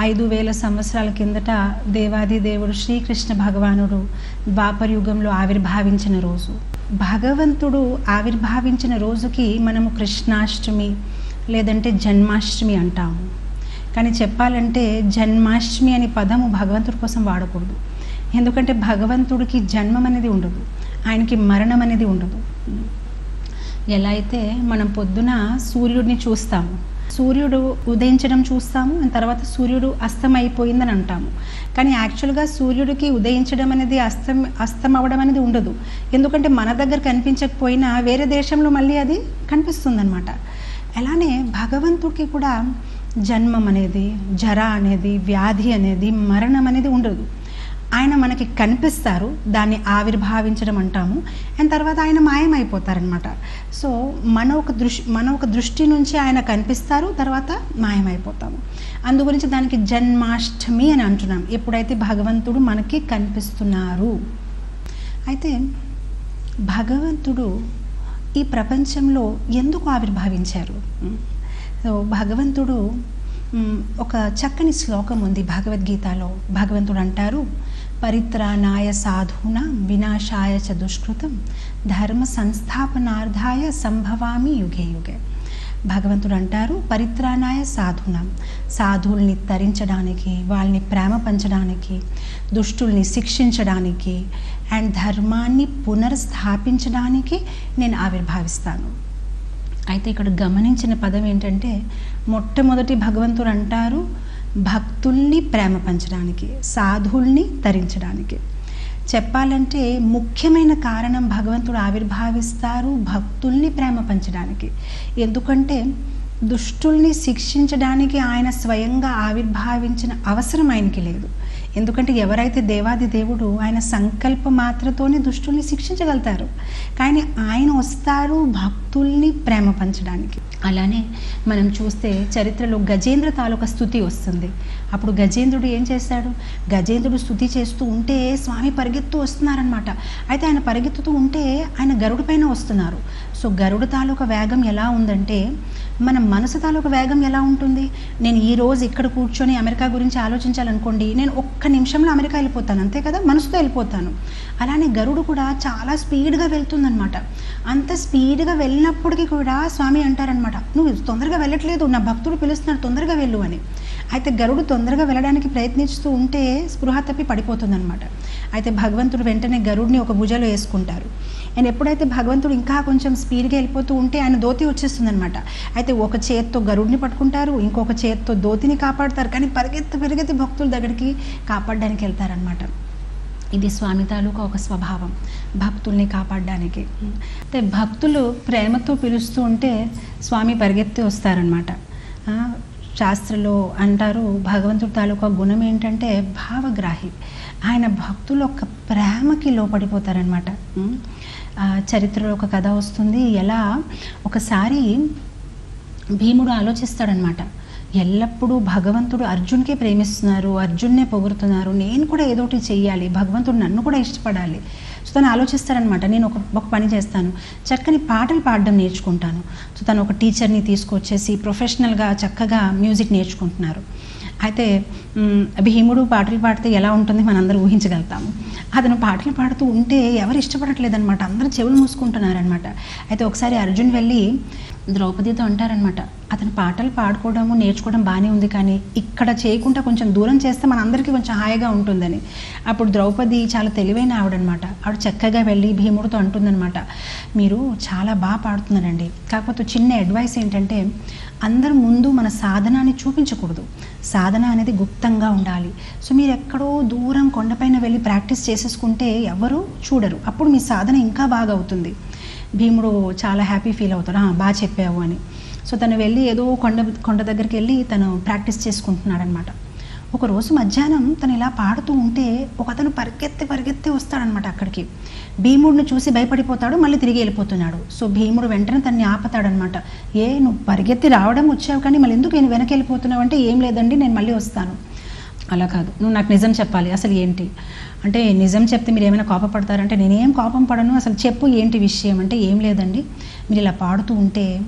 ఐదు వేల సంవత్సరాల కిందట దేవాది దేవుడు శ్రీకృష్ణ భగవానుడు ద్వాపర యుగంలో ఆవిర్భావించిన రోజు భగవంతుడు ఆవిర్భావించిన రోజుకి మనము కృష్ణాష్టమి లేదంటే జన్మాష్టమి అంటాము కానీ చెప్పాలంటే జన్మాష్టమి అనే పదము భగవంతుడి కోసం వాడకూడదు ఎందుకంటే భగవంతుడికి జన్మం అనేది ఉండదు ఆయనకి మరణం అనేది ఉండదు ఎలా అయితే మనం పొద్దున సూర్యుడిని చూస్తాము సూర్యుడు ఉదయించడం చూస్తాము and తర్వాత సూర్యుడు అస్తమైపోయిందని అంటాము కానీ యాక్చువల్గా సూర్యుడికి ఉదయించడం అనేది అస్తం అస్తం అవ్వడం అనేది ఉండదు ఎందుకంటే మన దగ్గర కనిపించకపోయినా వేరే దేశంలో మళ్ళీ అది కనిపిస్తుందన్నమాట అలానే భగవంతుడికి కూడా జన్మం అనేది జర అనేది వ్యాధి అనేది మరణం అనేది ఉండదు ఆయన మనకి కనిపిస్తారు దాన్ని ఆవిర్భావించడం అంటాము అండ్ తర్వాత ఆయన మాయమైపోతారనమాట సో మన ఒక దృష్టి మన ఒక దృష్టి నుంచి ఆయన కనిపిస్తారు తర్వాత మాయమైపోతాము అందు గురించి దానికి జన్మాష్టమి అని అంటున్నాం ఎప్పుడైతే భగవంతుడు మనకి కనిపిస్తున్నారు అయితే భగవంతుడు ఈ ప్రపంచంలో ఎందుకు ఆవిర్భావించారు సో భగవంతుడు మ్, ఒక చక్కని శ్లోకం ఉంది భగవద్గీతలో భగవంతుడు అంటారు పరిత్రాణాయ సాధూన వినాశాయ చ దుష్కృతం ధర్మ సంస్థాపనార్థాయ సంభవామి యుగే యుగే భగవంతుడు అంటారు పరిత్రాణాయ సాధునం సాధువుల్ని తరించడానికి వాళ్ళని ప్రేమ పంచడానికి దుష్టుల్ని శిక్షించడానికి అండ్ ధర్మాన్ని పునర్స్థాపించడానికి నేను ఆవిర్భావిస్తాను అయితే ఇక్కడ గమనించిన పదం ఏంటంటే మొట్టమొదటి భగవంతుడు అంటారు భక్తుల్ని ప్రేమ పంచడానికి సాధుల్ని తరించడానికి చెప్పాలంటే ముఖ్యమైన కారణం భగవంతుడు ఆవిర్భావిస్తారు భక్తుల్ని ప్రేమ పంచడానికి ఎందుకంటే దుష్టుల్ని శిక్షించడానికి ఆయన స్వయంగా ఆవిర్భావించిన అవసరం ఆయనకి లేదు ఎందుకంటే ఎవరైతే దేవాది దేవుడు ఆయన సంకల్ప మాత్రతోనే దుష్టుల్ని శిక్షించగలుగుతారు కానీ ఆయన వస్తారు భక్తుల్ని ప్రేమ పంచడానికి అలానే మనం చూస్తే చరిత్రలో గజేంద్ర తాలూకా స్థుతి వస్తుంది అప్పుడు గజేంద్రుడు ఏం చేశాడు గజేంద్రుడు స్థుతి చేస్తూ ఉంటే స్వామి పరిగెత్తు వస్తున్నారనమాట అయితే ఆయన పరిగెత్తుతూ ఉంటే ఆయన గరుడు పైన వస్తున్నారు సో గరుడు తాలూకా వేగం ఎలా ఉందంటే మన మనసు తాలూకా వేగం ఎలా ఉంటుంది నేను ఈ రోజు ఇక్కడ కూర్చొని అమెరికా గురించి ఆలోచించాలనుకోండి నేను ఒక్క నిమిషంలో అమెరికా వెళ్ళిపోతాను అంతే కదా మనసుతో వెళ్ళిపోతాను అలానే గరుడు కూడా చాలా స్పీడ్గా వెళ్తుందనమాట అంత స్పీడ్గా వెళ్ళినప్పటికీ కూడా స్వామి అంటారనమాట నువ్వు తొందరగా వెళ్ళట్లేదు నా భక్తుడు పిలుస్తున్నాడు తొందరగా వెళ్ళు అని అయితే గరుడు తొందరగా వెళ్ళడానికి ప్రయత్నిస్తూ ఉంటే స్పృహ తప్పి పడిపోతుందన్నమాట అయితే భగవంతుడు వెంటనే గరుడిని ఒక భుజలో వేసుకుంటారు అండ్ ఎప్పుడైతే భగవంతుడు ఇంకా కొంచెం స్పీడ్గా వెళ్ళిపోతూ ఉంటే ఆయన దోతి వచ్చేస్తుందన్నమాట అయితే ఒక చేత్తో గరుడిని పట్టుకుంటారు ఇంకొక చేత్తో దోతిని కాపాడతారు కానీ పరిగెత్తి పరిగెత్తి భక్తుల దగ్గరికి కాపాడడానికి వెళ్తారనమాట ఇది స్వామి తాలూకా ఒక స్వభావం భక్తుల్ని కాపాడడానికి అంటే భక్తులు ప్రేమతో పిలుస్తూ ఉంటే స్వామి పరిగెత్తి వస్తారనమాట శాస్త్రలో అంటారు భగవంతుడి తాలూకా గుణం ఏంటంటే భావగ్రాహి ఆయన భక్తులు ఒక ప్రేమకి లోపడిపోతారనమాట చరిత్రలో ఒక కథ వస్తుంది ఎలా ఒకసారి భీముడు ఆలోచిస్తాడనమాట ఎల్లప్పుడూ భగవంతుడు అర్జున్కే ప్రేమిస్తున్నారు అర్జున్నే పొగుడుతున్నారు నేను కూడా ఏదోటి చెయ్యాలి భగవంతుడు నన్ను కూడా ఇష్టపడాలి సో తను ఆలోచిస్తారనమాట నేను ఒక ఒక పని చేస్తాను చక్కని పాటలు పాడడం నేర్చుకుంటాను సో తను ఒక టీచర్ని తీసుకొచ్చేసి ప్రొఫెషనల్గా చక్కగా మ్యూజిక్ నేర్చుకుంటున్నారు అయితే మ్, భీముడు పాటలు పాడితే ఎలా ఉంటుంది మనందరం ఊహించగలుగుతాము అతను పాటలు పాడుతూ ఉంటే ఎవరు ఇష్టపడట్లేదనమాట అందరూ చెవులు మూసుకుంటున్నారనమాట అయితే ఒకసారి అర్జున్ వెళ్ళి ద్రౌపదితో అంటారనమాట అతను పాటలు పాడుకోవడము నేర్చుకోవడం బాగానే ఉంది కానీ ఇక్కడ చేయకుండా కొంచెం దూరం చేస్తే మనందరికీ కొంచెం హాయిగా ఉంటుందని అప్పుడు ద్రౌపది చాలా తెలివైన ఆవిడనమాట ఆవిడ చక్కగా వెళ్ళి భీముడితో అంటుందన్నమాట మీరు చాలా బాగా పాడుతున్నారండి కాకపోతే చిన్న అడ్వైస్ ఏంటంటే అందరి ముందు మన సాధనాన్ని చూపించకూడదు సాధన అనేది గుప్తంగా ఉండాలి సో మీరు ఎక్కడో దూరం కొండపైన వెళ్ళి ప్రాక్టీస్ చేసేసుకుంటే ఎవరు చూడరు అప్పుడు మీ సాధన ఇంకా బాగా అవుతుంది భీముడు చాలా హ్యాపీ ఫీల్ అవుతాడు "ఆ, బాగా చెప్పావు అని సో తను వెళ్ళి ఏదో కొండ కొండ దగ్గరికి వెళ్ళి తను ప్రాక్టీస్ చేసుకుంటున్నాడనమాట ఒక రోజు మధ్యాహ్నం తను ఇలా పాడుతూ ఉంటే ఒక అతను పరిగెత్తి పరిగెత్తి వస్తాడనమాట అక్కడికి భీముడిని చూసి భయపడిపోతాడు మళ్ళీ తిరిగి వెళ్ళిపోతున్నాడు సో భీముడు వెంటనే తన్ని ఆపతాడనమాట ఏ నువ్వు పరిగెత్తి రావడం వచ్చావు కానీ మళ్ళీ ఎందుకు నేను వెనక్కి వెళ్ళిపోతున్నావు అంటే ఏం లేదండి నేను మళ్ళీ వస్తాను అలా కాదు నువ్వు నాకు నిజం చెప్పాలి అసలు ఏంటి అంటే నిజం చెప్తే మీరు ఏమైనా కోపపడతారంటే నేనేం కోపం పడను అసలు చెప్పు ఏంటి విషయం అంటే ఏం లేదండి మీరు ఇలా పాడుతూ ఉంటే ఆ,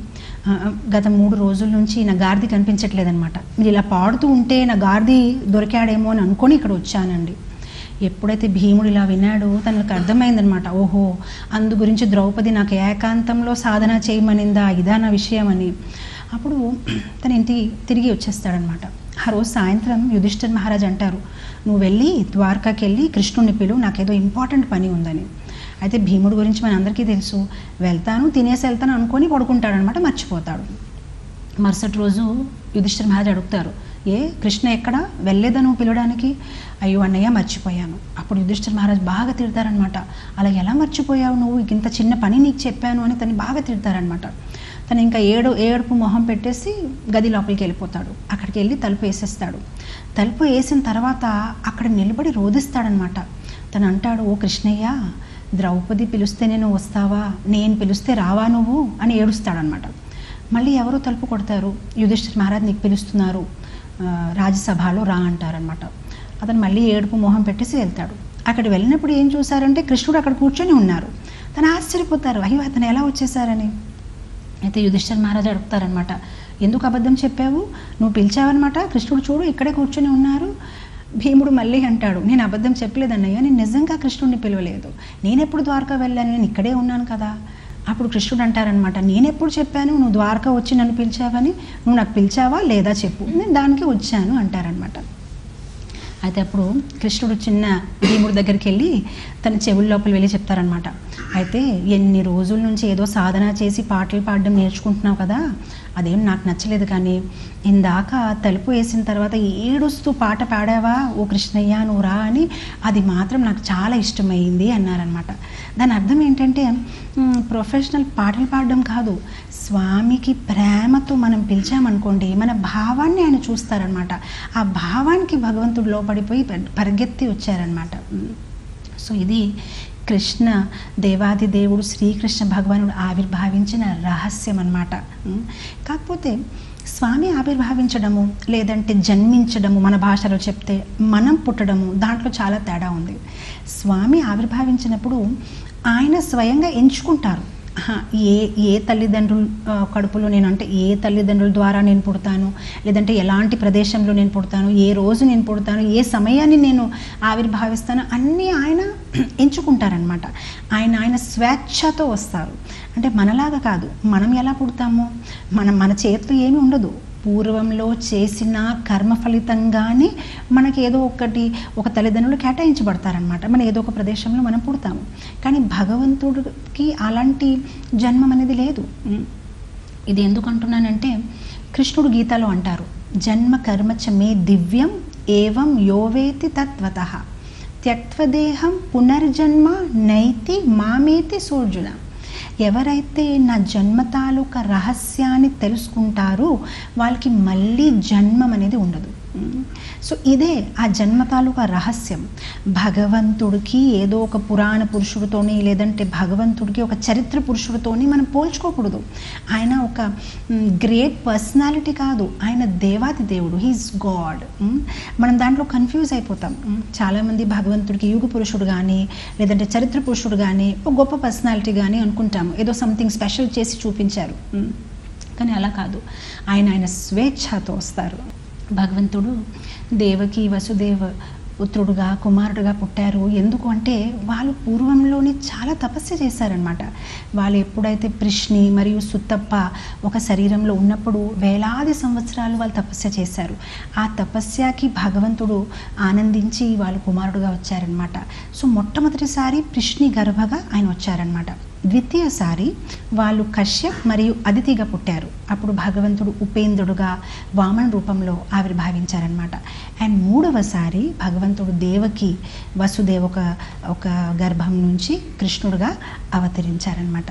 "ఆ, గత మూడు రోజుల నుంచి నా గాడిది కనిపించట్లేదనమాట మీరు ఇలా పాడుతూ ఉంటే నా గాడిది దొరికాడేమో అని అనుకొని ఇక్కడ వచ్చానండి ఎప్పుడైతే భీముడు ఇలా విన్నాడో తనకు అర్థమైందనమాట ఓహో అందు గురించి ద్రౌపది నాకు ఏకాంతంలో సాధన చేయమనిందా ఇదా నా విషయం అని అప్పుడు తన ఇంటికి తిరిగి వచ్చేస్తాడనమాట ఆ రోజు సాయంత్రం యుధిష్ఠిర్ మహారాజ్ అంటారు నువ్వు వెళ్ళి ద్వారకాకి వెళ్ళి కృష్ణుని పిలు నాకేదో ఇంపార్టెంట్ పని ఉందని అయితే భీముడు గురించి మనందరికీ తెలుసు వెళ్తాను తినేసి వెళ్తాను అనుకొని పడుకుంటాడనమాట మర్చిపోతాడు మరుసటి రోజు యుధిష్ఠిర్ మహారాజ్ అడుగుతారు ఏ కృష్ణ ఎక్కడ వెళ్ళలేదా నువ్వు పిలవడానికి అయ్యో అన్నయ్య మర్చిపోయాను అప్పుడు యుధిష్ఠిర్ మహారాజ్ బాగా తిడతారనమాట అలా ఎలా మర్చిపోయావు నువ్వు ఇంత చిన్న పని నీకు చెప్పాను అని తను బాగా తిడతారనమాట తను ఇంకా ఏడు ఏడుపు మొహం పెట్టేసి గది లోపలికి వెళ్ళిపోతాడు అక్కడికి వెళ్ళి తలుపు వేసేస్తాడు తలుపు వేసిన తర్వాత అక్కడ నిలబడి రోధిస్తాడనమాట తను అంటాడు ఓ కృష్ణయ్య ద్రౌపది పిలిస్తే నేను వస్తావా నేను పిలిస్తే రావా నువ్వు అని ఏడుస్తాడనమాట మళ్ళీ ఎవరో తలుపు కొడతారు యుధిష్ఠిర్ మహారాజ్ నీకు పిలుస్తున్నారు ఆ, రాజ్యసభలో రా అంటారనమాట అతను మళ్ళీ ఏడుపు మొహం పెట్టేసి వెళ్తాడు అక్కడ వెళ్ళినప్పుడు ఏం చూసారంటే కృష్ణుడు అక్కడ కూర్చొని ఉన్నారు తను ఆశ్చర్యపోతారు అయ్యో అతను ఎలా వచ్చేసారని అయితే యుధిష్ఠిర్ మహారాజు అడుగుతారనమాట ఎందుకు అబద్ధం చెప్పావు నువ్వు పిలిచావన్నమాట కృష్ణుడు చూడు ఇక్కడే కూర్చొని ఉన్నారు భీముడు మళ్ళీ అంటాడు నేను అబద్ధం చెప్పలేదన్నయ్య నేను నిజంగా కృష్ణుడిని పిలవలేదు నేను ఎప్పుడు ద్వారకా వెళ్ళాను నేను ఇక్కడే ఉన్నాను కదా అప్పుడు కృష్ణుడు అంటారనమాట నేను ఎప్పుడు చెప్పాను నువ్వు ద్వారకా వచ్చి నన్ను పిలిచావని నువ్వు నాకు పిలిచావా లేదా చెప్పు నేను దానికి వచ్చాను అంటారనమాట అయితే అప్పుడు కృష్ణుడు చిన్న భీముడి దగ్గరికి వెళ్ళి తన చెవుల లోపల వెళ్ళి చెప్తారనమాట అయితే ఎన్ని రోజుల నుంచి ఏదో సాధన చేసి పాటలు పాడడం నేర్చుకుంటున్నావు కదా అదేం నాకు నచ్చలేదు కానీ ఇందాక తలుపు వేసిన తర్వాత ఏడుస్తూ పాట పాడావా ఓ కృష్ణయ్య నువ్వు రా అని అది మాత్రం నాకు చాలా ఇష్టమైంది అన్నారనమాట దాని అర్థం ఏంటంటే మ్, ప్రొఫెషనల్ పాటలు పాడడం కాదు స్వామికి ప్రేమతో మనం పిలిచామనుకోండి మన భావాన్ని ఆయన చూస్తారనమాట ఆ భావానికి భగవంతుడు లోపడిపోయి ప- పరిగెత్తి వచ్చారనమాట మ్. సో ఇది కృష్ణ దేవాది దేవుడు శ్రీకృష్ణ భగవానుడు ఆవిర్భావించిన రహస్యం అన్నమాట ఉం. కాకపోతే స్వామి ఆవిర్భావించడము లేదంటే జన్మించడము మన భాషలో చెప్తే మనం పుట్టడము దాంట్లో చాలా తేడా ఉంది స్వామి ఆవిర్భావించినప్పుడు ఆయన స్వయంగా ఎంచుకుంటారు ఆహా, ఏ ఏ తల్లిదండ్రుల ఆ, కడుపులో నేను అంటే ఏ తల్లిదండ్రుల ద్వారా నేను పుడతాను లేదంటే ఎలాంటి ప్రదేశంలో నేను పుడతాను ఏ రోజు నేను పుడతాను ఏ సమయాన్ని నేను ఆవిర్భావిస్తాను అన్నీ ఆయన ఎంచుకుంటారనమాట ఆయన ఆయన స్వేచ్ఛతో వస్తారు అంటే మనలాగా కాదు మనం ఎలా పుడతాము మనం మన చేతిలో ఏమీ ఉండదు పూర్వంలో చేసిన కర్మ ఫలితంగానే మనకి ఏదో ఒకటి ఒక తల్లిదండ్రులు కేటాయించబడతారనమాట మనం ఏదో ఒక ప్రదేశంలో మనం పుడతాము కానీ భగవంతుడికి అలాంటి జన్మం అనేది లేదు ఉం. ఇది ఎందుకు అంటున్నానంటే కృష్ణుడు గీతలో అంటారు జన్మ కర్మచ మే దివ్యం ఏవం యోవేతి తత్వత త్యక్వదేహం పునర్జన్మ నైతి మామేతి సూర్జున ఎవరైతే నా జన్మ తాలూకా రహస్యాన్ని తెలుసుకుంటారో వాళ్ళకి మళ్ళీ జన్మం అనేది ఉండదు ఉమ్. సో ఇదే ఆ జన్మ తాలూకా రహస్యం భగవంతుడికి ఏదో ఒక పురాణ పురుషుడితోని లేదంటే భగవంతుడికి ఒక చరిత్ర పురుషుడితోని మనం పోల్చుకోకూడదు ఆయన ఒక గ్రేట్ పర్సనాలిటీ కాదు ఆయన దేవాది దేవుడు హీస్ గాడ్ మనం దాంట్లో కన్ఫ్యూజ్ అయిపోతాం ఉమ్. చాలామంది భగవంతుడికి యుగ పురుషుడు కానీ లేదంటే చరిత్ర పురుషుడు కానీ ఒక గొప్ప పర్సనాలిటీ కానీ అనుకుంటాము ఏదో సంథింగ్ స్పెషల్ చేసి చూపించారు ఉమ్. కానీ అలా కాదు ఆయన ఆయన స్వేచ్ఛతో వస్తారు భగవంతుడు దేవకి వసుదేవ పుత్రుడుగా కుమారుడుగా పుట్టారు ఎందుకు అంటే వాళ్ళు పూర్వంలోనే చాలా తపస్సు చేశారనమాట వాళ్ళు ఎప్పుడైతే కృష్ణి మరియు సుత్తప్ప ఒక శరీరంలో ఉన్నప్పుడు వేలాది సంవత్సరాలు వాళ్ళు తపస్య చేశారు ఆ తపస్యకి భగవంతుడు ఆనందించి వాళ్ళు కుమారుడుగా వచ్చారనమాట సో మొట్టమొదటిసారి కృష్ణి గర్భగా ఆయన వచ్చారనమాట ద్వితీయసారి వాళ్ళు కశ్యప్ మరియు అదితిగా పుట్టారు అప్పుడు భగవంతుడు ఉపేంద్రుడుగా వామన రూపంలో ఆవిర్భావించారనమాట అండ్ మూడవసారి భగవంతుడు దేవకి వసుదేవ ఒక ఒక గర్భం నుంచి కృష్ణుడుగా అవతరించారనమాట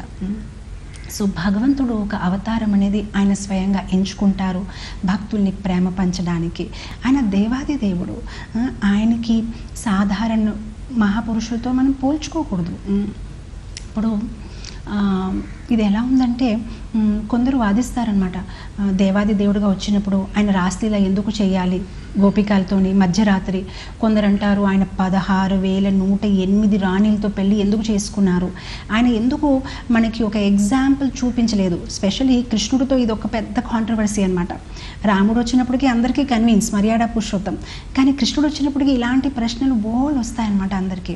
సో భగవంతుడు ఒక అవతారం అనేది ఆయన స్వయంగా ఎంచుకుంటారు భక్తుల్ని ప్రేమ పంచడానికి ఆయన దేవాది దేవుడు ఆ, ఆయనకి సాధారణ మహాపురుషులతో మనం పోల్చుకోకూడదు ఉమ్. ఇప్పుడు ఆ, ఇది ఎలా ఉందంటే మ్, కొందరు వాదిస్తారనమాట ఆ, దేవాది దేవుడుగా వచ్చినప్పుడు ఆయన రాస్లీల ఎందుకు చేయాలి గోపికలతోని మధ్యరాత్రి కొందరు అంటారు ఆయన పదహారు వేల నూట ఎనిమిది రాణిలతో పెళ్ళి ఎందుకు చేసుకున్నారు ఆయన ఎందుకు మనకి ఒక ఎగ్జాంపుల్ చూపించలేదు స్పెషల్లీ కృష్ణుడితో ఇది ఒక పెద్ద కాంట్రవర్సీ అనమాట రాముడు వచ్చినప్పటికీ అందరికీ కన్విన్స్ మర్యాద పురుషోత్తం కానీ కృష్ణుడు వచ్చినప్పటికీ ఇలాంటి ప్రశ్నలు బోల్ వస్తాయన్నమాట అందరికీ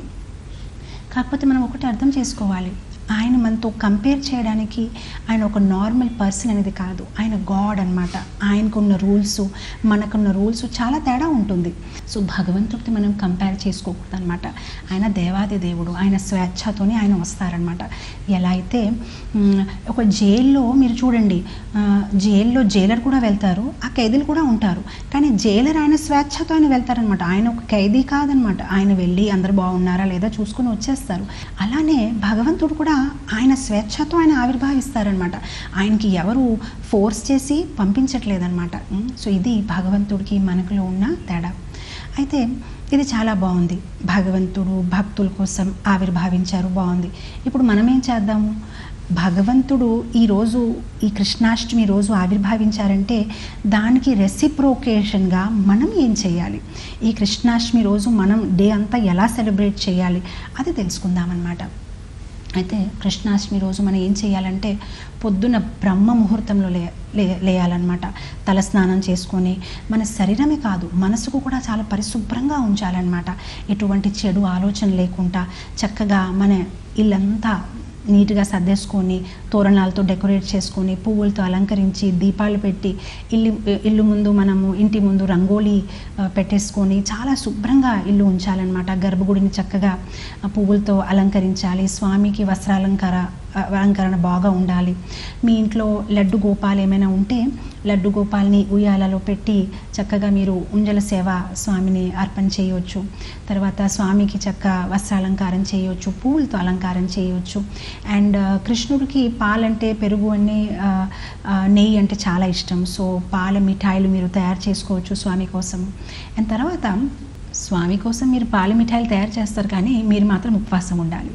కాకపోతే మనం ఒకటి అర్థం చేసుకోవాలి ఆయన మనతో కంపేర్ చేయడానికి ఆయన ఒక నార్మల్ పర్సన్ అనేది కాదు ఆయన గాడ్ అనమాట ఆయనకున్న రూల్స్ మనకున్న రూల్స్ చాలా తేడా ఉంటుంది సో భగవంతుడితో మనం కంపేర్ చేసుకోకూడదు అనమాట ఆయన దేవాది దేవుడు ఆయన స్వేచ్ఛతోనే ఆయన వస్తారనమాట ఎలా అయితే మ్, ఒక జైల్లో మీరు చూడండి ఆ, జైల్లో జైలర్ కూడా వెళ్తారు ఆ ఖైదీలు కూడా ఉంటారు కానీ జైలర్ ఆయన స్వేచ్ఛతో ఆయన వెళ్తారనమాట ఆయన ఒక ఖైదీ కాదనమాట ఆయన వెళ్ళి అందరు బాగున్నారా లేదా చూసుకొని వచ్చేస్తారు అలానే భగవంతుడు కూడా ఆయన స్వేచ్ఛతో ఆయన ఆవిర్భావిస్తారనమాట ఆయనకి ఎవరు ఫోర్స్ చేసి పంపించట్లేదన్నమాట ఉమ్, సో ఇది భగవంతుడికి మనకులో ఉన్న తేడా అయితే ఇది చాలా బాగుంది భగవంతుడు భక్తుల కోసం ఆవిర్భావించారు బాగుంది ఇప్పుడు మనం ఏం చేద్దాము భగవంతుడు ఈరోజు ఈ కృష్ణాష్టమి రోజు ఆవిర్భావించారంటే దానికి రెసిప్రోకేషన్గా మనం ఏం చేయాలి ఈ కృష్ణాష్టమి రోజు మనం డే అంతా ఎలా సెలబ్రేట్ చేయాలి అది తెలుసుకుందామన్నమాట అయితే కృష్ణాష్టమి రోజు మనం ఏం చేయాలంటే పొద్దున బ్రహ్మ ముహూర్తంలో లే లే లేయాలన్నమాట తల స్నానం చేసుకొని మన శరీరమే కాదు మనసుకు కూడా చాలా పరిశుభ్రంగా ఉంచాలన్నమాట ఎటువంటి చెడు ఆలోచన లేకుండా చక్కగా మన ఇల్లంతా నీట్గా సర్దేసుకొని తోరణాలతో డెకరేట్ చేసుకొని పువ్వులతో అలంకరించి దీపాలు పెట్టి ఇల్లు ఇల్లు ముందు మనము ఇంటి ముందు రంగోలీ ఆ, పెట్టేసుకొని చాలా శుభ్రంగా ఇల్లు ఉంచాలన్నమాట గర్భగుడిని చక్కగా ఆ, పువ్వులతో అలంకరించాలి స్వామికి వస్త్రాలంకార ఆ, అలంకరణ బాగా ఉండాలి మీ ఇంట్లో లడ్డు గోపాలు ఏమైనా ఉంటే లడ్డు గోపాల్ని ఉయ్యాలలో పెట్టి చక్కగా మీరు ఉంజల సేవ స్వామిని అర్పణ చేయవచ్చు తర్వాత స్వామికి చక్క వస్త్రాలంకారం చేయవచ్చు పువ్వులతో అలంకారం చేయవచ్చు అండ్ కృష్ణుడికి పాలంటే పెరుగు అన్ని ఆ, ఆ, నెయ్యి అంటే చాలా ఇష్టం సో పాల మిఠాయిలు మీరు తయారు చేసుకోవచ్చు స్వామి కోసం అండ్ తర్వాత స్వామి కోసం మీరు పాల మిఠాయిలు తయారు చేస్తారు కానీ మీరు మాత్రం ఉపవాసం ఉండాలి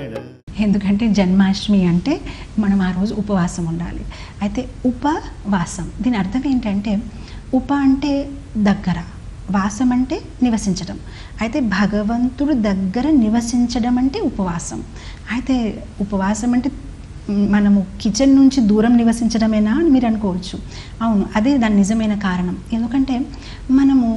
ఎందుకంటే జన్మాష్టమి అంటే మనం ఆ రోజు ఉపవాసం ఉండాలి అయితే ఉపవాసం దీని అర్థం ఏంటంటే ఉప అంటే దగ్గర వాసం అంటే నివసించడం అయితే భగవంతుడు దగ్గర నివసించడం అంటే ఉపవాసం అయితే ఉపవాసం అంటే మ్, మనము కిచెన్ నుంచి దూరం నివసించడమేనా అని మీరు అనుకోవచ్చు అవును అదే దాని నిజమైన కారణం ఎందుకంటే మనము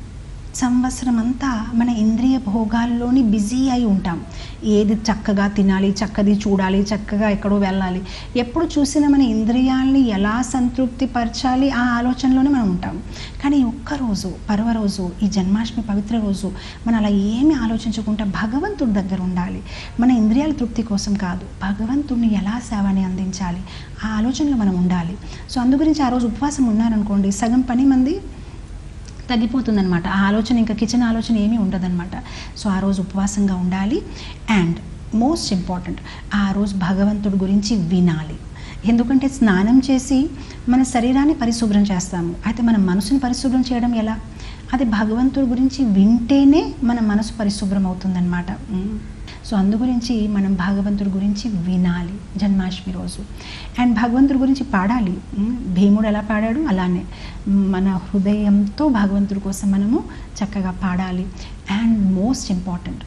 సంవత్సరం అంతా మన ఇంద్రియ భోగాల్లోని బిజీ అయి ఉంటాం ఏది చక్కగా తినాలి చక్కది చూడాలి చక్కగా ఎక్కడో వెళ్ళాలి ఎప్పుడు చూసినా మన ఇంద్రియాల్ని ఎలా సంతృప్తి పరచాలి ఆ ఆలోచనలోనే మనం ఉంటాం కానీ ఒక్కరోజు పర్వ రోజు ఈ జన్మాష్టమి పవిత్ర రోజు మనం అలా ఏమి ఆలోచించకుండా భగవంతుడి దగ్గర ఉండాలి మన ఇంద్రియాల తృప్తి కోసం కాదు భగవంతుడిని ఎలా సేవని అందించాలి ఆ ఆలోచనలో మనం ఉండాలి సో అందు గురించి ఆ రోజు ఉపవాసం ఉన్నారనుకోండి సగం పని మంది తగ్గిపోతుందన్నమాట ఆ ఆలోచన ఇంకా కిచెన్ ఆలోచన ఏమీ ఉండదన్నమాట సో ఆ రోజు ఉపవాసంగా ఉండాలి అండ్ మోస్ట్ ఇంపార్టెంట్ ఆ రోజు భగవంతుడి గురించి వినాలి ఎందుకంటే స్నానం చేసి మన శరీరాన్ని పరిశుభ్రం చేస్తాము అయితే మన మనసుని పరిశుభ్రం చేయడం ఎలా అది భగవంతుడి గురించి వింటేనే మన మనసు పరిశుభ్రం అవుతుందన్నమాట మ్. సో అందు గురించి మనం భగవంతుడి గురించి వినాలి జన్మాష్టమి రోజు అండ్ భగవంతుడి గురించి పాడాలి ఉమ్, భీముడు ఎలా పాడాడు అలానే మన హృదయంతో భగవంతుడి కోసం మనము చక్కగా పాడాలి అండ్ మోస్ట్ ఇంపార్టెంట్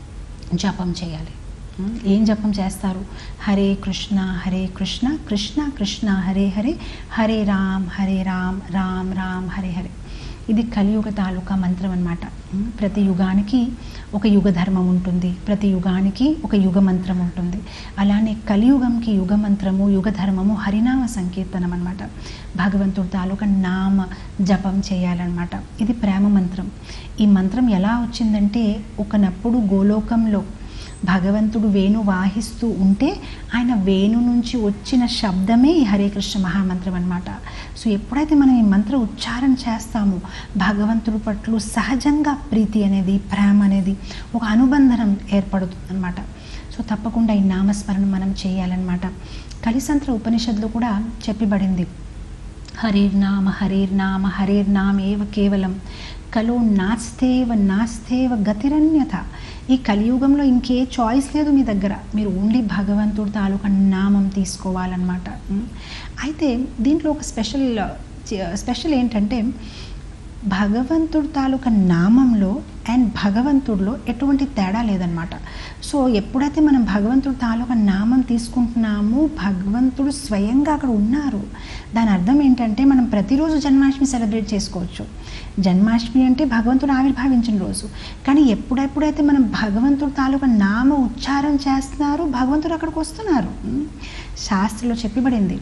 జపం చేయాలి ఉమ్, ఏం జపం చేస్తారు హరే కృష్ణ హరే కృష్ణ కృష్ణ కృష్ణ హరే హరే హరే రామ్ హరే రామ్ రామ్ రామ్ హరే హరే ఇది కలియుగ తాలూకా మంత్రం అనమాట ప్రతి యుగానికి ఒక యుగ ధర్మం ఉంటుంది ప్రతి యుగానికి ఒక యుగ మంత్రం ఉంటుంది అలానే కలియుగంకి యుగ మంత్రము యుగ ధర్మము హరినామ సంకీర్తనం అనమాట భగవంతుడి తాలూకా నామ జపం చేయాలన్నమాట ఇది ప్రేమ మంత్రం ఈ మంత్రం ఎలా వచ్చిందంటే ఒకనప్పుడు గోలోకంలో భగవంతుడు వేణు వాహిస్తూ ఉంటే ఆయన వేణు నుంచి వచ్చిన శబ్దమే ఈ హరే కృష్ణ మహామంత్రం అనమాట సో ఎప్పుడైతే మనం ఈ మంత్ర ఉచ్చారణ చేస్తామో భగవంతుడి పట్ల సహజంగా ప్రీతి అనేది ప్రేమ అనేది ఒక అనుబంధనం ఏర్పడుతుంది అనమాట సో తప్పకుండా ఈ నామస్మరణ మనం చేయాలన్నమాట కలిసంత్ర ఉపనిషత్తులో కూడా చెప్పబడింది హరిర్నామ హరిర్నామ హరిర్నామేవ కేవలం కలో నాస్తేవ నాస్తేవ గతిరన్యత ఈ కలియుగంలో ఇంకే చాయిస్ లేదు మీ దగ్గర మీరు ఓన్లీ భగవంతుడి తాలూకా నామం తీసుకోవాలన్నమాట ఉమ్. అయితే దీంట్లో ఒక స్పెషల్ స్పెషల్ ఏంటంటే భగవంతుడి తాలూకా నామంలో అండ్ భగవంతుడిలో ఎటువంటి తేడా లేదనమాట సో ఎప్పుడైతే మనం భగవంతుడి తాలూకా నామం తీసుకుంటున్నామో భగవంతుడు స్వయంగా అక్కడ ఉన్నారు దాని అర్థం ఏంటంటే మనం ప్రతిరోజు జన్మాష్టమి సెలబ్రేట్ చేసుకోవచ్చు జన్మాష్టమి అంటే భగవంతుడు ఆవిర్భావించిన రోజు కానీ ఎప్పుడెప్పుడైతే మనం భగవంతుడి తాలూకా నామ ఉచ్చారం చేస్తున్నారో భగవంతుడు అక్కడికి వస్తున్నారు ఉమ్. శాస్త్రంలో చెప్పబడింది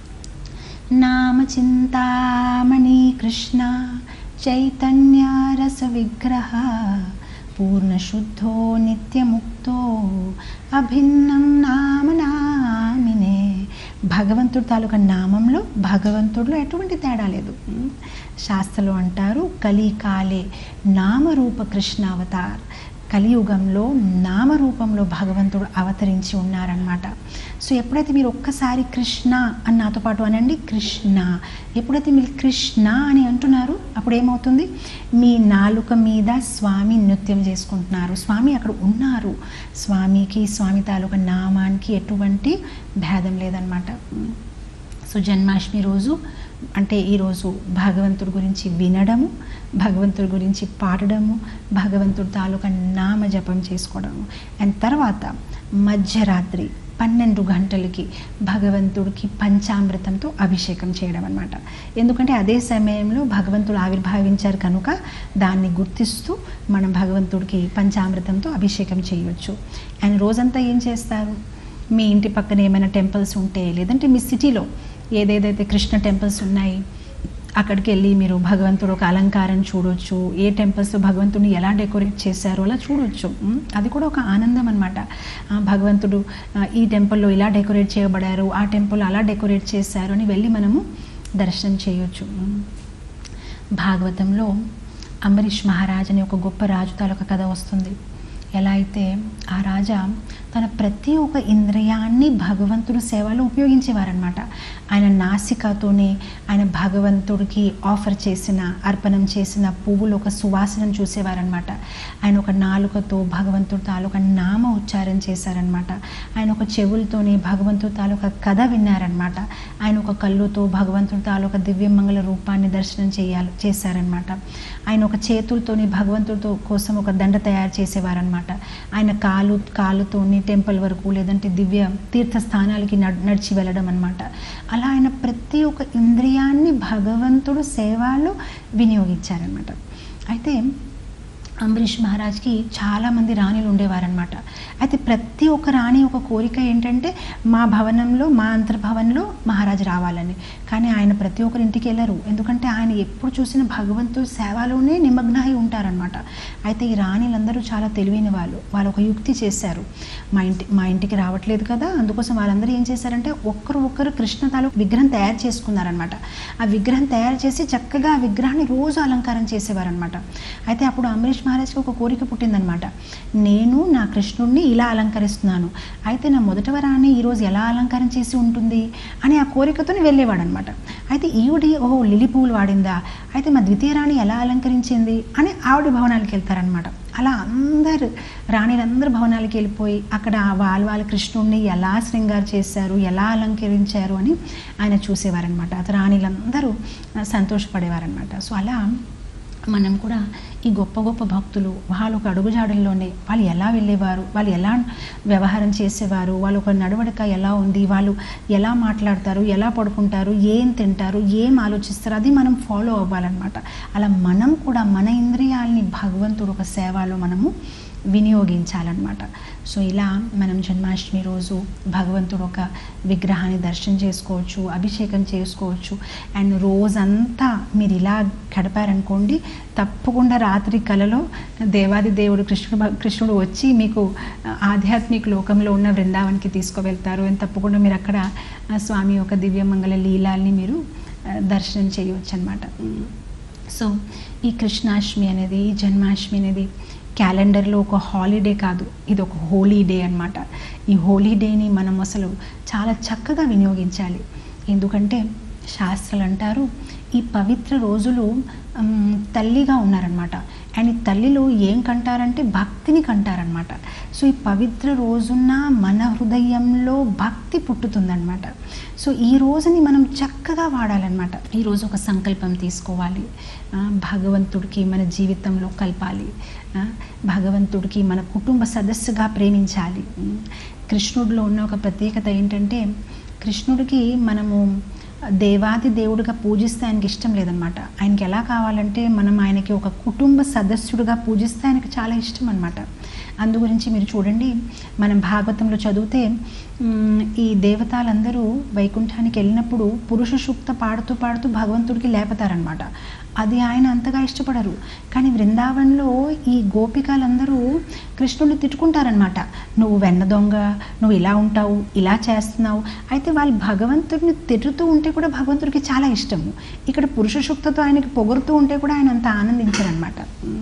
నామ చింతామణి కృష్ణ చైతన్య రస విగ్రహ పూర్ణశుద్ధో నిత్యముక్తో అభిన్నం నామ నామినే భగవంతుడి తాలూకా నామంలో భగవంతుడిలో ఎటువంటి తేడా లేదు ఉమ్. శాస్త్రంలో అంటారు కలికాలే నామరూప కృష్ణావతార్ కలియుగంలో నామరూపంలో భగవంతుడు అవతరించి ఉన్నారనమాట సో ఎప్పుడైతే మీరు ఒక్కసారి కృష్ణ అని నాతో పాటు అనండి కృష్ణ ఎప్పుడైతే మీరు కృష్ణ అని అంటున్నారు అప్పుడు ఏమవుతుంది మీ నాలుక మీద స్వామి నృత్యం చేసుకుంటున్నారు స్వామి అక్కడ ఉన్నారు స్వామికి స్వామి తాలూకా నామానికి ఎటువంటి భేదం లేదనమాట సో జన్మాష్టమి రోజు అంటే ఈరోజు భగవంతుడి గురించి వినడము భగవంతుడి గురించి పాడడము భగవంతుడి తాలూకా నామ జపం చేసుకోవడము అండ్ తర్వాత మధ్యరాత్రి పన్నెండు గంటలకి భగవంతుడికి పంచామృతంతో అభిషేకం చేయడం అనమాట ఎందుకంటే అదే సమయంలో భగవంతుడు ఆవిర్భావించారు కనుక దాన్ని గుర్తిస్తూ మనం భగవంతుడికి పంచామృతంతో అభిషేకం చేయవచ్చు అండ్ రోజంతా ఏం చేస్తారు మీ ఇంటి పక్కన ఏమైనా టెంపుల్స్ ఉంటే లేదంటే మీ సిటీలో ఏదేదైతే కృష్ణ టెంపుల్స్ ఉన్నాయి అక్కడికి వెళ్ళి మీరు భగవంతుడు ఒక అలంకారం చూడొచ్చు ఏ టెంపుల్స్లో భగవంతుడిని ఎలా డెకరేట్ చేశారో అలా చూడొచ్చు ఉమ్, అది కూడా ఒక ఆనందం అనమాట భగవంతుడు ఆ, ఈ టెంపుల్లో ఇలా డెకరేట్ చేయబడారు ఆ టెంపుల్ అలా డెకరేట్ చేశారు అని వెళ్ళి మనము దర్శనం చేయొచ్చు ఉమ్. భాగవతంలో అంబరీష్ మహారాజ్ అనే ఒక గొప్ప రాజు తాలూకా కథ వస్తుంది ఎలా అయితే ఆ రాజా తన ప్రతి ఒక్క ఇంద్రియాన్ని భగవంతుడు సేవలో ఉపయోగించేవారనమాట ఆయన నాసికతోనే ఆయన భగవంతుడికి ఆఫర్ చేసిన అర్పణం చేసిన పువ్వులు ఒక సువాసనం చూసేవారనమాట ఆయన ఒక నాలుకతో భగవంతుడు తాలూకా నామ ఉచ్చారణ చేశారనమాట ఆయన ఒక చెవులతోనే భగవంతుడు తాలూకా కథ విన్నారనమాట ఆయన ఒక కళ్ళుతో భగవంతుడు తాలూకా దివ్యమంగళ రూపాన్ని దర్శనం చేయాలి చేశారనమాట ఆయన ఒక చేతులతోని భగవంతుడితో కోసం ఒక దండ తయారు చేసేవారనమాట ఆయన కాలు కాలుతోని టెంపుల్ వరకు లేదంటే దివ్య తీర్థ స్థానాలకి నడ్ నడిచి వెళ్ళడం అనమాట అలా ఆయన ప్రతి ఒక్క ఇంద్రియాన్ని భగవంతుడు సేవలో వినియోగించారనమాట అయితే అంబరీష్ మహారాజ్కి చాలామంది రాణిలు ఉండేవారనమాట అయితే ప్రతి ఒక్క రాణి ఒక కోరిక ఏంటంటే మా భవనంలో మా అంతర్భవనంలో మహారాజు రావాలని కానీ ఆయన ప్రతి ఒక్కరి ఇంటికి వెళ్ళరు ఎందుకంటే ఆయన ఎప్పుడు చూసిన భగవంతుడి సేవలోనే నిమగ్నమై ఉంటారనమాట అయితే ఈ రాణిలందరూ చాలా తెలివైన వాళ్ళు వాళ్ళు ఒక యుక్తి చేశారు మా ఇంటి మా ఇంటికి రావట్లేదు కదా అందుకోసం వాళ్ళందరూ ఏం చేశారంటే ఒక్కరు ఒక్కరు కృష్ణ తాలూకు విగ్రహం తయారు చేసుకున్నారనమాట ఆ విగ్రహం తయారు చేసి చక్కగా ఆ విగ్రహాన్ని రోజు అలంకారం చేసేవారనమాట అయితే అప్పుడు అంబరీష్ మహారాజ్కి ఒక కోరిక పుట్టిందనమాట నేను నా కృష్ణుడిని ఇలా అలంకరిస్తున్నాను అయితే నా మొదటి రాణి ఈరోజు ఎలా అలంకారం చేసి ఉంటుంది అని ఆ కోరికతో వెళ్ళేవాడనమాట అయితే ఈవిడి ఓహో లిలి పువ్వులు వాడిందా అయితే మా ద్వితీయ రాణి ఎలా అలంకరించింది అని ఆవిడ భవనాలకు వెళ్తారనమాట అలా అందరు రాణిలందరూ భవనాలకి వెళ్ళిపోయి అక్కడ వాళ్ళ వాళ్ళ కృష్ణుడిని ఎలా శృంగారు చేశారు ఎలా అలంకరించారు అని ఆయన చూసేవారనమాట అది రాణిలందరూ సంతోషపడేవారనమాట సో అలా మనం కూడా ఈ గొప్ప గొప్ప భక్తులు వాళ్ళు ఒక అడుగుజాడల్లోనే వాళ్ళు ఎలా వెళ్ళేవారు వాళ్ళు ఎలా వ్యవహారం చేసేవారు వాళ్ళు ఒక నడవడిక ఎలా ఉంది వాళ్ళు ఎలా మాట్లాడతారు ఎలా పడుకుంటారు ఏం తింటారు ఏం ఆలోచిస్తారు అది మనం ఫాలో అవ్వాలన్నమాట అలా మనం కూడా మన ఇంద్రియాల్ని భగవంతుడు ఒక సేవలో మనము వినియోగించాలన్నమాట సో ఇలా మనం జన్మాష్టమి రోజు భగవంతుడు ఒక విగ్రహాన్ని దర్శనం చేసుకోవచ్చు అభిషేకం చేసుకోవచ్చు అండ్ రోజంతా మీరు ఇలా గడిపారనుకోండి తప్పకుండా రాత్రి కలలో దేవాది దేవుడు కృష్ణుడు భ- కృష్ణుడు వచ్చి మీకు ఆధ్యాత్మిక లోకంలో ఉన్న బృందావనికి తీసుకువెళ్తారు అండ్ తప్పకుండా మీరు అక్కడ ఆ, స్వామి యొక్క దివ్యమంగళ లీలాల్ని మీరు ఆ, దర్శనం చేయవచ్చు అనమాట సో ఈ కృష్ణాష్టమి అనేది ఈ జన్మాష్టమి అనేది క్యాలెండర్లో ఒక హాలిడే కాదు ఇది ఒక హోలీ డే అనమాట ఈ హోలీ డేని మనం అసలు చాలా చక్కగా వినియోగించాలి ఎందుకంటే శాస్త్రాలు అంటారు ఈ పవిత్ర రోజులు ఉమ్, తల్లిగా ఉన్నారనమాట అండ్ ఈ తల్లిలో ఏం కంటారంటే భక్తిని కంటారనమాట సో ఈ పవిత్ర రోజున మన హృదయంలో భక్తి పుట్టుతుందన్నమాట సో ఈ రోజుని మనం చక్కగా వాడాలన్నమాట ఈరోజు ఒక సంకల్పం తీసుకోవాలి ఆ, భగవంతుడికి మన జీవితంలో కలపాలి ఆ, భగవంతుడికి మన కుటుంబ సదస్సుగా ప్రేమించాలి ఉమ్, కృష్ణుడిలో ఉన్న ఒక ప్రత్యేకత ఏంటంటే కృష్ణుడికి మనము దేవాది దేవుడిగా పూజిస్తే ఆయనకి ఇష్టం లేదనమాట ఆయనకి ఎలా కావాలంటే మనం ఆయనకి ఒక కుటుంబ సదస్సుడుగా పూజిస్తే ఆయనకి చాలా ఇష్టం అనమాట అందు గురించి మీరు చూడండి మనం భాగవతంలో చదివితే మ్, ఈ దేవతలందరూ వైకుంఠానికి వెళ్ళినప్పుడు పురుష సూక్త పాడుతూ పాడుతూ భగవంతుడికి లేపతారనమాట అది ఆయన అంతగా ఇష్టపడరు కానీ బృందావనంలో ఈ గోపికలందరూ కృష్ణుడిని తిట్టుకుంటారనమాట నువ్వు వెన్న దొంగ నువ్వు ఇలా ఉంటావు ఇలా చేస్తున్నావు అయితే వాళ్ళు భగవంతుడిని తిట్టుతూ ఉంటే కూడా భగవంతుడికి చాలా ఇష్టము ఇక్కడ పురుష సూక్తతో ఆయనకి పొగుడుతూ ఉంటే కూడా ఆయన అంత ఆనందించారనమాట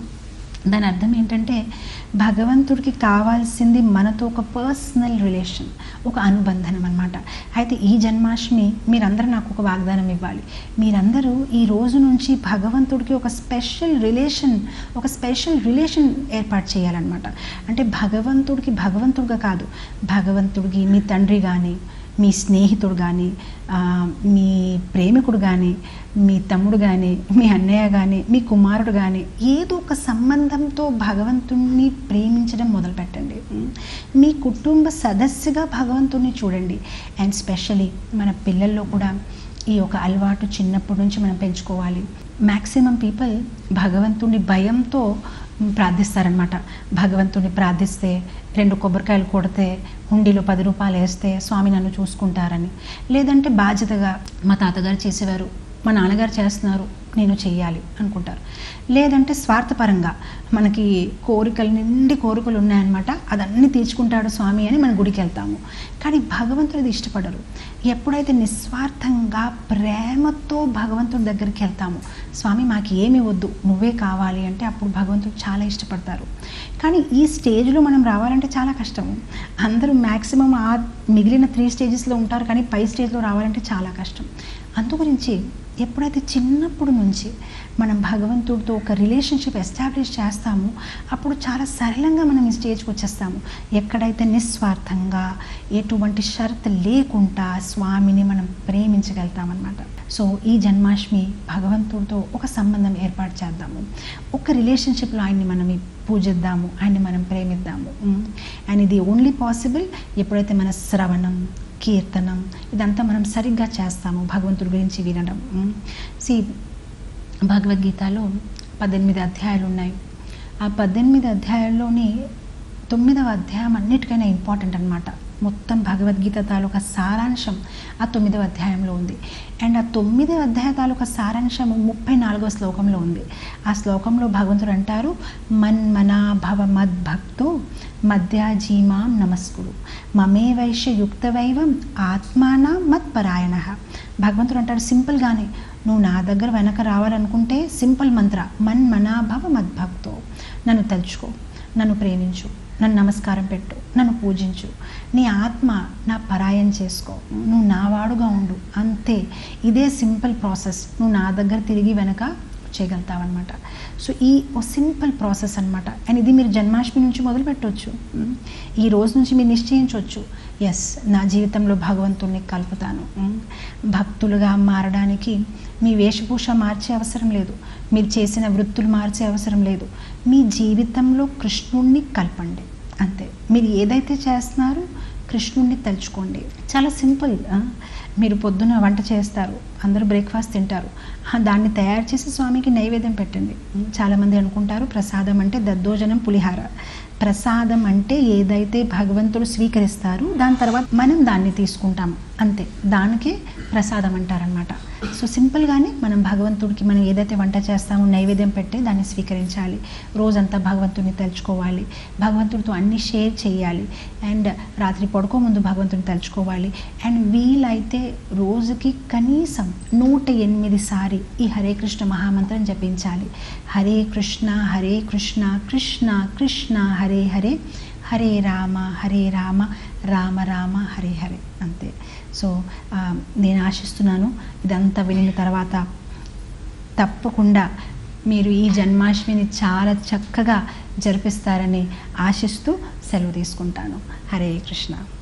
దాని అర్థం ఏంటంటే భగవంతుడికి కావాల్సింది మనతో ఒక పర్సనల్ రిలేషన్ ఒక అనుబంధనం అనమాట అయితే ఈ జన్మాష్టమి మీరందరూ నాకు ఒక వాగ్దానం ఇవ్వాలి మీరందరూ ఈ రోజు నుంచి భగవంతుడికి ఒక స్పెషల్ రిలేషన్ ఒక స్పెషల్ రిలేషన్ ఏర్పాటు చేయాలన్నమాట అంటే భగవంతుడికి భగవంతుడిగా కాదు భగవంతుడికి మీ తండ్రి కానీ మీ స్నేహితుడు కానీ ఆ, మీ ప్రేమికుడు కానీ మీ తమ్ముడు కానీ మీ అన్నయ్య కానీ మీ కుమారుడు కానీ ఏదో ఒక సంబంధంతో భగవంతుణ్ణి ప్రేమించడం మొదలుపెట్టండి ఉం. మీ కుటుంబ సదస్సుగా భగవంతుణ్ణి చూడండి అండ్ స్పెషలీ మన పిల్లల్లో కూడా ఈ ఒక అలవాటు చిన్నప్పటి నుంచి మనం పెంచుకోవాలి మ్యాక్సిమం పీపుల్ భగవంతుని భయంతో ప్రార్థిస్తారనమాట భగవంతుని ప్రార్థిస్తే రెండు కొబ్బరికాయలు కొడితే హుండీలో పది రూపాయలు వేస్తే స్వామి నన్ను చూసుకుంటారని లేదంటే బాధ్యతగా మా తాతగారు చేసేవారు మా నాన్నగారు చేస్తున్నారు నేను చెయ్యాలి అనుకుంటారు లేదంటే స్వార్థపరంగా మనకి కోరికలు నిండి కోరికలు ఉన్నాయన్నమాట అదన్నీ తీర్చుకుంటాడు స్వామి అని మన గుడికి వెళ్తాము కానీ భగవంతుడు ఇది ఇష్టపడరు ఎప్పుడైతే నిస్వార్థంగా ప్రేమతో భగవంతుడి దగ్గరికి వెళ్తాము స్వామి మాకు ఏమి వద్దు నువ్వే కావాలి అంటే అప్పుడు భగవంతుడు చాలా ఇష్టపడతారు కానీ ఈ స్టేజ్లో మనం రావాలంటే చాలా కష్టము అందరూ మ్యాక్సిమం ఆ మిగిలిన త్రీ స్టేజెస్లో ఉంటారు కానీ పై స్టేజ్లో రావాలంటే చాలా కష్టం అందు గురించి ఎప్పుడైతే చిన్నప్పుడు నుంచి మనం భగవంతుడితో ఒక రిలేషన్షిప్ ఎస్టాబ్లిష్ చేస్తామో అప్పుడు చాలా సరళంగా మనం ఈ స్టేజ్కి వచ్చేస్తాము ఎక్కడైతే నిస్వార్థంగా ఎటువంటి షరత్ లేకుండా స్వామిని మనం ప్రేమించగలుగుతామన్నమాట సో ఈ జన్మాష్టమి భగవంతుడితో ఒక సంబంధం ఏర్పాటు చేద్దాము ఒక రిలేషన్షిప్లో ఆయన్ని మనం ఈ పూజిద్దాము ఆయన్ని మనం ప్రేమిద్దాము అండ్ ఇది ఓన్లీ పాసిబుల్ ఎప్పుడైతే మన శ్రవణం కీర్తనం ఇదంతా మనం సరిగ్గా చేస్తాము భగవంతుడి గురించి వినడం సి భగవద్గీతలో పద్దెనిమిది అధ్యాయాలు ఉన్నాయి ఆ పద్దెనిమిది అధ్యాయాల్లోని తొమ్మిదవ అధ్యాయం అన్నిటికైనా ఇంపార్టెంట్ అనమాట మొత్తం భగవద్గీత తాలూకా సారాంశం ఆ తొమ్మిదవ అధ్యాయంలో ఉంది అండ్ ఆ తొమ్మిదవ అధ్యాయ తాలూకా సారాంశం ముప్పై నాలుగవ శ్లోకంలో ఉంది ఆ శ్లోకంలో భగవంతుడు అంటారు మన్ మనా భవ మద్భక్తో మధ్యాజీమాం నమస్కుడు మమే వైశ్య యుక్తవైవం ఆత్మాన మత్పరాయణ భగవంతుడు అంటాడు సింపుల్గానే నువ్వు నా దగ్గర వెనక రావాలనుకుంటే సింపుల్ మంత్ర మన్ మనాభవ మద్భక్తో నన్ను తలుచుకో నన్ను ప్రేమించు నన్ను నమస్కారం పెట్టు నన్ను పూజించు నీ ఆత్మ నా పరాయం చేసుకో నువ్వు నా వాడుగా ఉండు అంతే ఇదే సింపుల్ ప్రాసెస్ నువ్వు నా దగ్గర తిరిగి వెనక చేయగలుగుతావన్నమాట సో ఈ ఓ సింపుల్ ప్రాసెస్ అనమాట అండ్ ఇది మీరు జన్మాష్టమి నుంచి మొదలు పెట్టవచ్చు ఈ రోజు నుంచి మీరు నిశ్చయించవచ్చు ఎస్ నా జీవితంలో భగవంతుణ్ణి కలుపుతాను ఉమ్, భక్తులుగా మారడానికి మీ వేషభూష మార్చే అవసరం లేదు మీరు చేసిన వృత్తులు మార్చే అవసరం లేదు మీ జీవితంలో కృష్ణుణ్ణి కలపండి అంతే మీరు ఏదైతే చేస్తున్నారో కృష్ణుణ్ణి తలుచుకోండి చాలా సింపుల్ ఆ? మీరు పొద్దున వంట చేస్తారు అందరూ బ్రేక్ఫాస్ట్ తింటారు ఆ, దాన్ని తయారు చేసి స్వామికి నైవేద్యం పెట్టండి ఉమ్, చాలామంది అనుకుంటారు ప్రసాదం అంటే దద్దోజనం పులిహార ప్రసాదం అంటే ఏదైతే భగవంతుడు స్వీకరిస్తారు దాని తర్వాత మనం దాన్ని తీసుకుంటాం అంతే దానికే ప్రసాదం అంటారనమాట సో సింపుల్గానే మనం భగవంతుడికి మనం ఏదైతే వంట చేస్తామో నైవేద్యం పెట్టి దాన్ని స్వీకరించాలి రోజంతా భగవంతుడిని తలుచుకోవాలి భగవంతుడితో అన్ని షేర్ చేయాలి అండ్ రాత్రి పడుకో ముందు భగవంతుడిని తలుచుకోవాలి అండ్ వీలైతే రోజుకి కనీసం నూట ఎనిమిది సారి ఈ హరే కృష్ణ మహామంత్రం జపించాలి హరే కృష్ణ హరే కృష్ణ కృష్ణ కృష్ణ హరే హరే హరే రామ హరే రామ రామ రామ హరే హరే అంతే సో ఆ, నేను ఆశిస్తున్నాను ఇదంతా వినిన తర్వాత తప్పకుండా మీరు ఈ జన్మాష్టమిని చాలా చక్కగా జరిపిస్తారని ఆశిస్తూ సెలవు తీసుకుంటాను హరే కృష్ణ